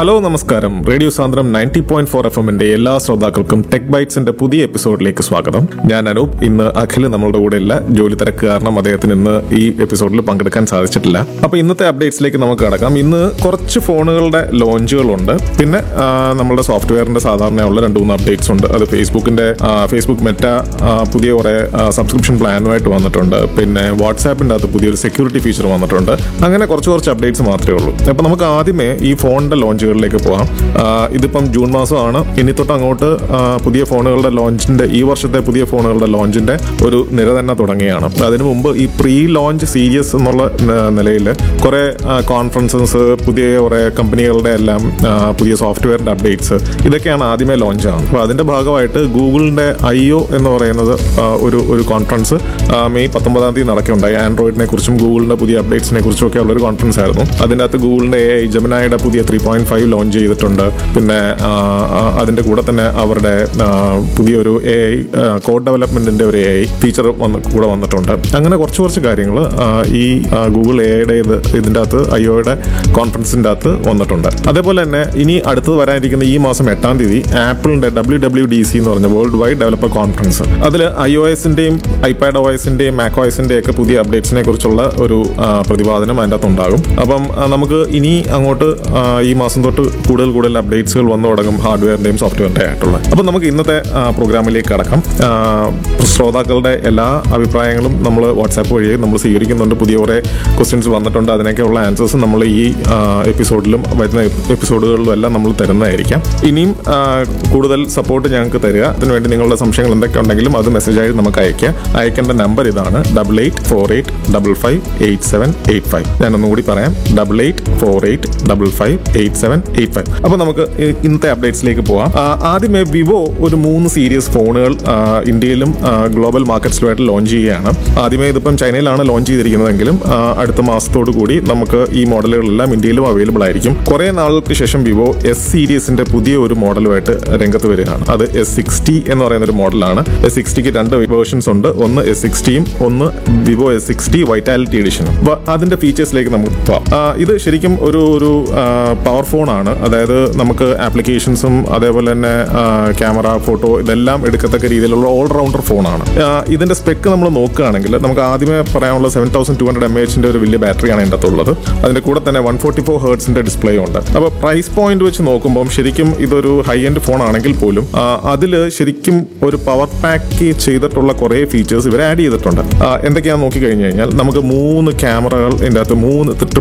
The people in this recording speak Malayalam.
ഹലോ നമസ്കാരം radio Sandram ninety point four F എമ്മിന്റെ എല്ലാ ശ്രോതാക്കൾക്കും ടെക് ബൈറ്റ്സിന്റെ പുതിയ എപ്പിസോഡിലേക്ക് സ്വാഗതം ഞാൻ അനൂപ് ഇന്ന് അഖിൽ നമ്മളുടെ കൂടെ ഇല്ല ജോലി തിരക്ക് കാരണം അദ്ദേഹത്തിന് ഇന്ന് ഈ എപ്പിസോഡിൽ പങ്കെടുക്കാൻ സാധിച്ചിട്ടില്ല അപ്പൊ ഇന്നത്തെ അപ്ഡേറ്റ്സിലേക്ക് നമുക്ക് കടക്കാം ഇന്ന് കുറച്ച് ഫോണുകളുടെ ലോഞ്ചുകളുണ്ട് പിന്നെ ആ, നമ്മളുടെ സോഫ്റ്റ്വെയറിന്റെ സാധാരണയുള്ള രണ്ട് മൂന്ന് അപ്ഡേറ്റ്സ് ഉണ്ട് അത് ഫേസ്ബുക്കിന്റെ ആ, ഫേസ്ബുക്ക് മെറ്റ ആ, പുതിയ കുറെ സബ്സ്ക്രിപ്ഷൻ പ്ലാനുമായിട്ട് വന്നിട്ടുണ്ട് പിന്നെ വാട്സാപ്പിന്റെ അകത്ത് പുതിയൊരു സെക്യൂരിറ്റി ഫീച്ചർ വന്നിട്ടുണ്ട് അങ്ങനെ കുറച്ച് കുറച്ച് അപ്ഡേറ്റ്സ് മാത്രമേ ഉള്ളൂ അപ്പൊ നമുക്ക് ആദ്യമേ ഈ ഫോണിന്റെ ലോഞ്ചുകളിലേക്ക് പോകാം ആ, ഇതിപ്പം ജൂൺ മാസമാണ് ഇനി തൊട്ട് അങ്ങോട്ട് ആ, പുതിയ ഫോണുകളുടെ ലോഞ്ചിന്റെ ഈ വർഷത്തെ പുതിയ ഫോണുകളുടെ ലോഞ്ചിന്റെ ഒരു നിര തന്നെ തുടങ്ങിയാണ് അതിനു മുമ്പ് ഈ പ്രീ ലോഞ്ച് സീരീസ് എന്നുള്ള നിലയിൽ കുറെ കോൺഫറൻസസ് പുതിയ കുറെ കമ്പനികളുടെ എല്ലാം ആ, പുതിയ സോഫ്റ്റ്വെയറിന്റെ അപ്ഡേറ്റ്സ് ഇതൊക്കെയാണ് ആദ്യമേ ലോഞ്ച് ആവുന്നത് അപ്പോൾ അതിന്റെ ഭാഗമായിട്ട് ഗൂഗിളിന്റെ ഐ ഒ എന്ന് പറയുന്നത് ആ, ഒരു ഒരു കോൺഫറൻസ് ആ, മെയ് പത്തൊമ്പതാം തീയതി നടക്കുകയുണ്ടായി ആൻഡ്രോയിഡിനെ കുറിച്ചും ഗൂഗിളിന്റെ പുതിയ അപ്ഡേറ്റ്സിനെ കുറിച്ചും ഒക്കെ ഉള്ള ഒരു കോൺഫറൻസ് ആയിരുന്നു അതിൻ്റെ അകത്ത് ഗൂഗിളിന്റെ എ ഐ ജമനായുടെ പുതിയ ത്രീ പോയിന്റ് ഫൈവ് ലോഞ്ച് ചെയ്തിട്ടുണ്ട് പിന്നെ ആ, ആ, അതിന്റെ കൂടെ തന്നെ അവരുടെ ആ, പുതിയൊരു എ ഐ കോഡ് ഡെവലപ്മെന്റിന്റെ ഒരു എ ഐ ഫീച്ചർ വന്ന് കൂടെ വന്നിട്ടുണ്ട് അങ്ങനെ കുറച്ച് കുറച്ച് കാര്യങ്ങൾ ഈ ആ, ഗൂഗിൾ എ ഐയുടെ ഇത് ഇതിൻ്റെ അകത്ത് ഐഒയുടെ കോൺഫറൻസിൻ്റെ അകത്ത് വന്നിട്ടുണ്ട് അതേപോലെ തന്നെ ഇനി അടുത്തത് വരാനിരിക്കുന്ന ഈ മാസം എട്ടാം തീയതി ആപ്പിളിന്റെ ഡബ്ല്യു ഡബ്ല്യു ഡി സി എന്ന് പറഞ്ഞ വേൾഡ് വൈഡ് ഡെവലപ്പർ കോൺഫറൻസ് അതിൽ ഐ ഒ എസിന്റെയും ഐപാഡ് ഒ എസിന്റെയും മാക് ഒ എസിന്റെയും ഒക്കെ പുതിയ അപ്ഡേറ്റ്സിനെ കുറിച്ചുള്ള ഒരു ആ, പ്രതിപാദനം അതിൻ്റെ അകത്ത് ഉണ്ടാകും അപ്പം ആ, നമുക്ക് ഇനി അങ്ങോട്ട് ആ, ഈ മാസം തൊട്ട് കൂടുതൽ കൂടുതൽ അപ്ഡേറ്റ്സുകൾ വന്നു തുടങ്ങും ഹാർഡ്വെയറിന്റെയും സോഫ്റ്റ്വെയറിന്റെ ആയിട്ടുള്ള അപ്പം നമുക്ക് ഇന്നത്തെ ആ, പ്രോഗ്രാമിലേക്ക് കടക്കാം ആ, ശ്രോതാക്കളുടെ എല്ലാ അഭിപ്രായങ്ങളും നമ്മൾ വാട്സാപ്പ് വഴി നമ്മൾ സ്വീകരിക്കുന്നുണ്ട് പുതിയ കുറേ ക്വസ്റ്റ്യൻസ് വന്നിട്ടുണ്ട് അതിനൊക്കെയുള്ള ആൻസേഴ്സ് നമ്മൾ ഈ ആ, എപ്പിസോഡിലും വരുന്ന എപ്പിസോഡുകളിലും എല്ലാം നമ്മൾ തരുന്നതായിരിക്കാം ഇനിയും ആ, കൂടുതൽ സപ്പോർട്ട് ഞങ്ങൾക്ക് തരിക അതിനുവേണ്ടി നിങ്ങളുടെ സംശയങ്ങൾ എന്തൊക്കെ ഉണ്ടെങ്കിലും അത് മെസ്സേജായി നമുക്ക് അയക്കാം അയക്കേണ്ട നമ്പർ ഇതാണ് double eight four eight double five eight seven eight five ഞാനൊന്നും കൂടി പറയാം double eight four eight double five eight seven eight five അപ്പോൾ നമുക്ക് ഇ- ഇന്നത്തെ അപ്ഡേറ്റ്സിലേക്ക് പോവാം ആ, ആദ്യമേ വിവോ ഒരു മൂന്ന് സീരീസ് ഫോണുകൾ ആ, ഇന്ത്യയിലും ആ, ഗ്ലോബൽ മാർക്കറ്റ്സിലുമായിട്ട് ലോഞ്ച് ചെയ്യുകയാണ് ആദ്യമേ ഇതിപ്പം ചൈനയിലാണ് ലോഞ്ച് ചെയ്തിരിക്കുന്നതെങ്കിലും ആ, അടുത്ത മാസത്തോടു കൂടി നമുക്ക് ഈ മോഡലുകളെല്ലാം ഇന്ത്യയിലും അവൈലബിൾ ആയിരിക്കും കുറെ നാളുകൾക്ക് ശേഷം വിവോ എസ് സീരീസിന്റെ പുതിയ ഒരു മോഡലുമായിട്ട് രംഗത്ത് വരികയാണ് അത് എസ് സിക്സ്റ്റി എന്ന് പറയുന്ന ഒരു മോഡലാണ് എസ് സിക്സ്റ്റിക്ക് രണ്ട് വേർഷൻസ് ഉണ്ട് ഒന്ന് എസ് സിക്സ്റ്റിയും ഒന്ന് വിവോ എസ് സിക്സ്റ്റി വൈറ്റാലിറ്റി എഡിഷനും അപ്പൊ അതിന്റെ ഫീച്ചേഴ്സിലേക്ക് നമുക്ക് പോവാം ആ, ഇത് ശരിക്കും ഒരു ഒരു പവർ ഫോൺ ആണ് അതായത് നമുക്ക് ആപ്ലിക്കേഷൻസും അതേപോലെ തന്നെ ക്യാമറ ഫോട്ടോ ഇതെല്ലാം എടുക്കത്തക്ക രീതിയിലുള്ള ഓൾറൗണ്ടർ ഫോണാണ് ഇതിന്റെ സ്പെക്ക് നമ്മൾ നോക്കുകയാണെങ്കിൽ നമുക്ക് ആദ്യമേ പറയാനുള്ള seven thousand two hundred M എച്ചിന്റെ ഒരു വലിയ ബാറ്ററിയാണ് ഇതിൻ്റെ അകത്തുള്ളത് അതിന്റെ കൂടെ തന്നെ വൺ ഫോർട്ടി ഫോർ ഹേർട്സിന്റെ ഡിസ്പ്ലേ ഉണ്ട് അപ്പോൾ പ്രൈസ് പോയിന്റ് വെച്ച് നോക്കുമ്പോൾ ശരിക്കും ഇതൊരു ഹൈ എൻഡ് ഫോൺ ആണെങ്കിൽ പോലും അതിൽ ശരിക്കും ഒരു പവർ പാക്ക് ചെയ്തിട്ടുള്ള കുറേ ഫീച്ചേഴ്സ് ഇവർ ആഡ് ചെയ്തിട്ടുണ്ട് ആ, എന്തൊക്കെയാണെന്ന് നോക്കി കഴിഞ്ഞു കഴിഞ്ഞാൽ നമുക്ക് മൂന്ന് ക്യാമറകൾ ഇതിൻ്റെ അകത്ത് മൂന്ന്